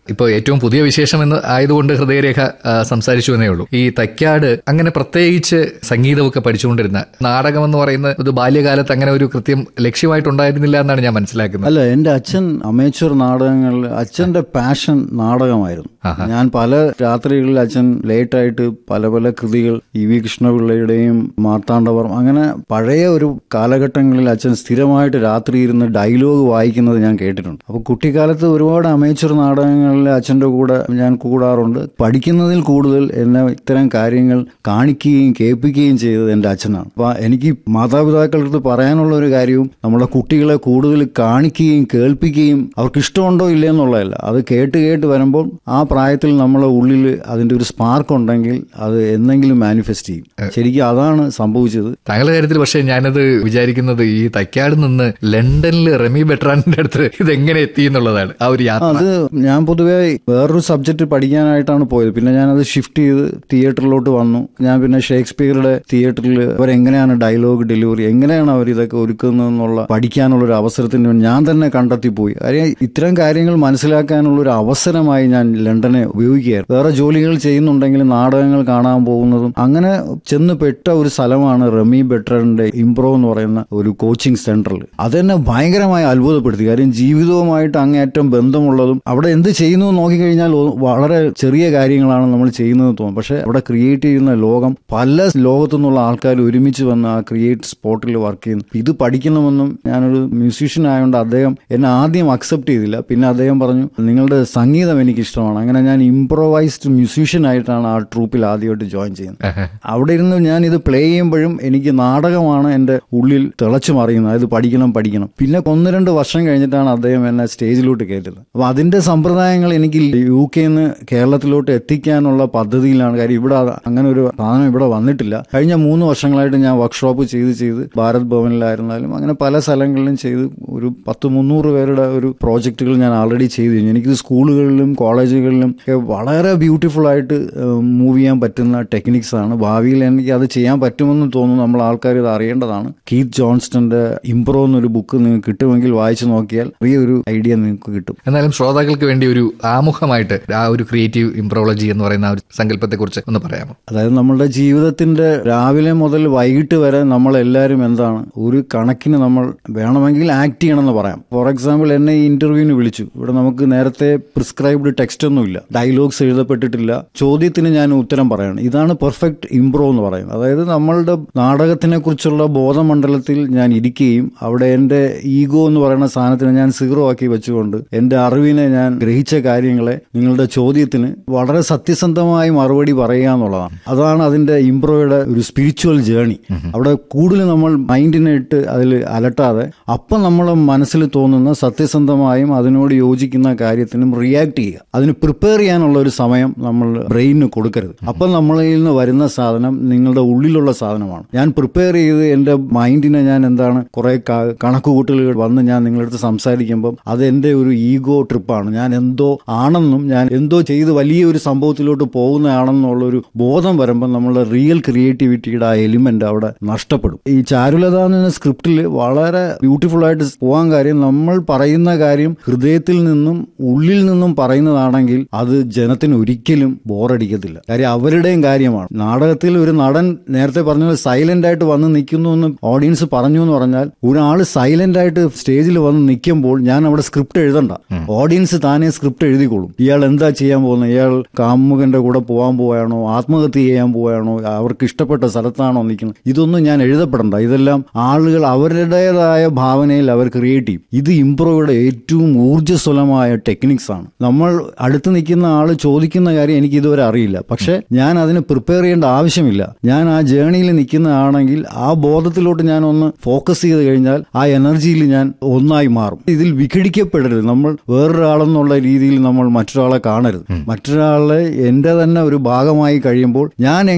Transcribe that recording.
ഇപ്പോൾ ഏറ്റവും പുതിയ വിശേഷം എന്ന് ആയതുകൊണ്ട് ഹൃദയരേഖ ആ, സംസാരിച്ചു എന്നേ ഉള്ളൂ ഈ തൈക്കാട് അങ്ങനെ പ്രത്യേകിച്ച് സംഗീതമൊക്കെ പഠിച്ചുകൊണ്ടിരുന്ന നാടകം എന്ന് പറയുന്ന ഒരു ബാല്യകാലത്ത് അങ്ങനെ ഒരു കൃത്യം ലക്ഷ്യമായിട്ടുണ്ടായിരുന്നില്ല എന്നാണ് ഞാൻ മനസ്സിലാക്കുന്നത് അല്ല എൻ്റെ അച്ഛൻ അമേച്ചർ നാടകങ്ങളിൽ അച്ഛൻ്റെ പാഷൻ നാടകമായിരുന്നു ഞാൻ പല രാത്രികളിൽ അച്ഛൻ ലേറ്റായിട്ട് പല പല കൃതികൾ ഇ വി കൃഷ്ണപിള്ളയുടെയും മാർത്താണ്ഡവർമ്മ അങ്ങനെ പഴയ ഒരു കാലഘട്ടങ്ങളിൽ അച്ഛൻ സ്ഥിരമായിട്ട് രാത്രി ഇരുന്ന് ഡയലോഗ് വായിക്കുന്നത് ഞാൻ കേട്ടിട്ടുണ്ട് അപ്പോൾ കുട്ടിക്കാലത്ത് ഒരുപാട് അമേച്ചർ നാടകങ്ങളിൽ അച്ഛൻ്റെ കൂടെ ഞാൻ കൂടാറുണ്ട് പഠിക്കുന്നതിൽ കൂടുതൽ എന്നെ ഇത്തരം കാര്യങ്ങൾ കാണിക്കുകയും കേൾപ്പിക്കുകയും ചെയ്തത് എൻ്റെ അച്ഛനാണ് അപ്പോൾ എനിക്ക് മാതാപിതാക്കളടുത്ത് പറയാനുള്ള ഒരു കാര്യവും നമ്മളെ കുട്ടികളെ കൂടുതൽ കാണിക്കുകയും കേൾപ്പിക്കുകയും അവർക്ക് ഇഷ്ടമുണ്ടോ ഇല്ലേ എന്നുള്ളതല്ല അത് കേട്ട് കേട്ട് വരുമ്പോൾ ആ പ്രായത്തിൽ നമ്മളെ ഉള്ളിൽ അതിൻ്റെ ഒരു സ്പാർക്ക് ഉണ്ടെങ്കിൽ അത് എന്തെങ്കിലും മാനിഫെസ്റ്റ് ചെയ്യും ശരിക്കും അതാണ് സംഭവിച്ചത് താങ്കളുടെ കാര്യത്തിൽ പക്ഷേ ഞാനത് വിചാരിക്കുന്നത് ഈ തൈക്കാട് നിന്ന് ലണ്ടനിൽ റെമി ബെട്രാനിന്റെ അടുത്ത് ഇതെങ്ങനെ എത്തി എന്നുള്ളതാണ് ആ ഒരു യാത്ര അത് ഞാൻ പൊതുവേ വേറൊരു സബ്ജക്റ്റ് പഠിക്കാനായിട്ടാണ് പോയത് പിന്നെ ഞാനത് ഷിഫ്റ്റ് ചെയ്ത് തിയേറ്ററിലോട്ട് വന്നു ഞാൻ പിന്നെ ഷേക്സ്പിയറുടെ തിയേറ്ററിൽ അവരെങ്ങനെയാണ് ഡയലോഗ് ഡെലിവറി എങ്ങനെയാണ് അവർ ഇതൊക്കെ ഒരുക്കുന്നതെന്നുള്ള പഠിക്കാനുള്ള ഒരു അവസരത്തിന് വേണ്ടി ഞാൻ തന്നെ കണ്ടെത്തിപ്പോയി കാര്യം ഇത്തരം കാര്യങ്ങൾ മനസ്സിലാക്കാനുള്ള ഒരു അവസരമായി ഞാൻ ലണ്ടനെ ഉപയോഗിക്കുകയായിരുന്നു വേറെ ജോലികൾ ചെയ്യുന്നുണ്ടെങ്കിലും നാടകങ്ങൾ കാണാൻ പോകുന്നതും അങ്ങനെ ചെന്ന് പെട്ട ഒരു സ്ഥലമാണ് റമി ബെട്രന്റെ ഇംപ്രോ എന്ന് പറയുന്ന ഒരു കോച്ചിങ് സെന്ററിൽ അതെന്നെ ഭയങ്കരമായി അത്ഭുതപ്പെടുത്തി കാര്യം ജീവിതവുമായിട്ട് അങ്ങേയറ്റം ബന്ധമുള്ളതും അവിടെ എന്ത് ചെയ്യുന്നു എന്ന് നോക്കിക്കഴിഞ്ഞാൽ ഒ- വളരെ ചെറിയ കാര്യങ്ങളാണ് നമ്മൾ ചെയ്യുന്നത് തോന്നും പക്ഷെ അവിടെ ക്രിയേറ്റ് ചെയ്യുന്ന ലോകം പല ലോകത്തു നിന്നുള്ള ആൾക്കാർ ഒരുമിച്ച് വന്ന് ആ ക്രിയേറ്റ് സ്പോട്ടിൽ വർക്ക് ചെയ്യുന്നു ഇത് പഠിക്കണമെന്നും ഞാനൊരു മ്യൂസീഷ്യൻ ആയതുകൊണ്ട് അദ്ദേഹം എന്നെ ആദ്യം അക്സെപ്റ്റ് ചെയ്തില്ല പിന്നെ അദ്ദേഹം പറഞ്ഞു നിങ്ങളുടെ സംഗീതം എനിക്ക് ഇഷ്ടമാണ് അങ്ങനെ ഞാൻ ഇംപ്രോവൈസ്ഡ് മ്യൂസീഷ്യൻ ആയിട്ടാണ് ആ ട്രൂപ്പിൽ ആദ്യമായിട്ട് ജോയിൻ ചെയ്യുന്നത് അവിടെ ഇരുന്ന് ഞാൻ ഇത് പ്ലേ ചെയ്യുമ്പോഴും എനിക്ക് നാടകമാണ് എൻ്റെ ഉള്ളിൽ തിളച്ചു മറിയുന്നത് അത് പഠിക്കണം പഠിക്കണം പിന്നെ ഒന്ന് രണ്ട് വർഷം കഴിഞ്ഞിട്ടാണ് അദ്ദേഹം എന്നെ സ്റ്റേജിലോട്ട് കയറ്റുന്നത് അപ്പോൾ അതിൻ്റെ സമ്പ്രദായങ്ങൾ എനിക്ക് യു കെയിൽ നിന്ന് കേരളത്തിലോട്ട് എത്തിക്കാനുള്ള പദ്ധതിയിലാണ് കാര്യം ഇവിടെ അത് അങ്ങനെ ഒരു സാധനം ഇവിടെ വന്നിട്ടില്ല കഴിഞ്ഞ മൂന്ന് വർഷങ്ങളായിട്ട് ഞാൻ വർക്ക്ഷോപ്പ് ചെയ്ത് ചെയ്ത് ഭാരത് ഭവനിലായിരുന്നാലും അങ്ങനെ പല സ്ഥലങ്ങളിലും ചെയ്ത് ഒരു പത്ത് മുന്നൂറ് പേരുടെ ഒരു പ്രോജക്റ്റുകൾ ഞാൻ ആൾറെഡി ചെയ്തു കഴിഞ്ഞു എനിക്കിത് സ്കൂളുകളിലും കോളേജുകളിലും ഒക്കെ വളരെ ബ്യൂട്ടിഫുൾ ആയിട്ട് മൂവ് ചെയ്യാൻ പറ്റുന്ന ടെക്നിക്സ് ആണ് ഭാവിയിൽ എനിക്ക് അത് ചെയ്യാൻ പറ്റുമെന്ന് തോന്നുന്നു നമ്മൾ ആൾക്കാർ ഇത് അറിയേണ്ടതാണ് കീത്ത് ജോൺസ്റ്റന്റെ ഇംപ്രോ എന്നൊരു ബുക്ക് നിങ്ങൾക്ക് കിട്ടുമെങ്കിൽ വായിച്ചു നോക്കിയാൽ ചെറിയൊരു ഐഡിയ നിങ്ങൾക്ക് കിട്ടും എന്നാലും ശ്രോതാക്കൾക്ക് വേണ്ടി ഒരു ആമുഖമായിട്ട് ആ ഒരു ക്രിയേറ്റീവ് ഇംപ്രോളജി എന്ന് പറയുന്ന ആ ഒരു സങ്കല്പത്തെക്കുറിച്ച് ഒന്ന് പറയാമോ അതായത് നമ്മളുടെ ജീവിതത്തിന്റെ രാവിലെ മുതൽ വൈകിട്ട് വരെ നമ്മളെല്ലാവരും എന്താണ് ഒരു കണക്കിന് നമ്മൾ വേണമെങ്കിൽ ആക്ട് ചെയ്യണമെന്ന് പറയാം ഫോർ എക്സാമ്പിൾ എന്നെ ഈ ഇന്റർവ്യൂവിന് വിളിച്ചു ഇവിടെ നമുക്ക് നേരത്തെ പ്രിസ്ക്രൈബ്ഡ് ടെക്സ്റ്റ് ഒന്നുമില്ല ഡയലോഗ്സ് എഴുതപ്പെട്ടിട്ടില്ല ചോദ്യത്തിന് ഞാൻ ഉത്തരം പറയണം ഇതാണ് പെർഫെക്റ്റ് ഇംപ്രോ എന്ന് പറയുന്നത് അതായത് നമ്മളുടെ നാടകത്തിനെ കുറിച്ചുള്ള ബോധമണ്ഡലത്തിൽ ഞാൻ ഇരിക്കുകയും അവിടെ എൻ്റെ ഈഗോ എന്ന് പറയുന്ന സാധനത്തിനെ ഞാൻ സീറോ ആക്കി വെച്ചുകൊണ്ട് എൻ്റെ അറിവിനെ ഞാൻ ഗ്രഹിച്ച കാര്യങ്ങളെ നിങ്ങളുടെ ചോദ്യത്തിന് വളരെ സത്യസന്ധമായി മറുപടി പറയുക എന്നുള്ളതാണ് അതാണ് അതിന്റെ ഇംപ്രോയുടെ ഒരു സ്പിരിച്വൽ ജേണി അവിടെ കൂടുതൽ നമ്മൾ മൈൻഡിനെ ഇട്ട് അതിൽ അലട്ടാതെ അപ്പം നമ്മളെ മനസ്സിൽ തോന്നുന്ന സത്യസന്ധമായും അതിനോട് യോജിക്കുന്ന കാര്യത്തിനും റിയാക്ട് ചെയ്യുക അതിന് പ്രിപ്പയർ ചെയ്യാനുള്ള ഒരു സമയം നമ്മൾ ബ്രെയിനിന് കൊടുക്കരുത് അപ്പം നമ്മളിൽ നിന്ന് വരുന്ന സാധനം നിങ്ങളുടെ ഉള്ളിലുള്ള സാധനമാണ് ഞാൻ പ്രിപ്പയർ ചെയ്ത് എൻ്റെ മൈൻഡിനെ ഞാൻ എന്താണ് കുറെ കണക്കുകൂട്ടലുകൾ വന്ന് ഞാൻ നിങ്ങളടുത്ത് സംസാരിക്കുമ്പം അത് എൻ്റെ ഒരു ഈഗോ ട്രിപ്പാണ് ഞാൻ എന്തോ ആണെന്നും ഞാൻ എന്തോ ചെയ്ത് വലിയ ഒരു സംഭവത്തിലോട്ട് പോകുന്നതാണെന്നുള്ള ഒരു ബോധം വരുമ്പോൾ നമ്മളുടെ റിയൽ ക്രിയേറ്റിവിറ്റിയുടെ ആ എലിമെന്റ് അവിടെ നഷ്ടപ്പെടും ഈ ചാരുലത എന്ന സ്ക്രിപ്റ്റിൽ വളരെ ബ്യൂട്ടിഫുൾ ആയിട്ട് പോകാൻ കാര്യം നമ്മൾ പറയുന്ന കാര്യം ഹൃദയത്തിൽ നിന്നും ഉള്ളിൽ നിന്നും പറയുന്നതാണെങ്കിൽ അത് ജനത്തിന് ഒരിക്കലും ബോറടിക്കത്തില്ല കാര്യം അവരുടെയും കാര്യമാണ് നാടകത്തിൽ ഒരു നടൻ നേരത്തെ പറഞ്ഞ സൈലന്റ് ആയിട്ട് വന്ന് നിൽക്കുന്നു എന്ന് ഓഡിയൻസ് പറഞ്ഞു എന്ന് പറഞ്ഞാൽ ഒരാൾ സൈലന്റ് ആയിട്ട് സ്റ്റേജിൽ വന്ന് നിൽക്കുമ്പോൾ ഞാൻ അവിടെ സ്ക്രിപ്റ്റ് എഴുതണ്ട ഓഡിയൻസ് താനേ സ്ക്രിപ്റ്റ് എഴുതിക്കോളും ഇയാൾ എന്താ ചെയ്യാൻ പോകുന്നത് ഇയാൾ കാമുകന്റെ കൂടെ പോകാൻ പോവാണോ ആത്മഹത്യ ചെയ്യാൻ പോവാണോ അവർക്ക് ഇഷ്ടപ്പെട്ട സ്ഥലത്താണോ നിൽക്കുന്നത് ഇതൊന്നും ഞാൻ എഴുതപ്പെടണ്ട ഇതെല്ലാം ആളുകൾ അവരുടേതായ ഭാവനയിൽ അവർ ക്രിയേറ്റ് ചെയ്യും ഇത് ഇംപ്രോയുടെ ഏറ്റവും ഊർജ്ജസ്വലമായ ടെക്നിക്സ് ആണ് നമ്മൾ അടുത്ത് നിൽക്കുന്ന ആൾ ചോദിക്കുന്ന കാര്യം എനിക്ക് ഇതുവരെ അറിയില്ല പക്ഷെ ഞാൻ അതിന് പ്രിപ്പയർ ചെയ്യേണ്ട ആവശ്യമില്ല ഞാൻ ആ ജേണിയിൽ നിൽക്കുന്ന ആണെങ്കിൽ ആ ബോധത്തിലോട്ട് ഞാൻ ഒന്ന് ഫോക്കസ് ചെയ്ത് കഴിഞ്ഞാൽ ആ എനർജിയിൽ ഞാൻ ഒന്നായി മാറും ഇതിൽ വിഘടിക്കപ്പെടരുത് നമ്മൾ വേറൊരാളെന്നുള്ള രീതിയിൽ നമ്മൾ മറ്റൊരാളെ കാണരുത് മറ്റൊരാളെ എന്റെ തന്നെ ഒരു ഭാഗമായി കഴിയുമ്പോൾ ഞാൻ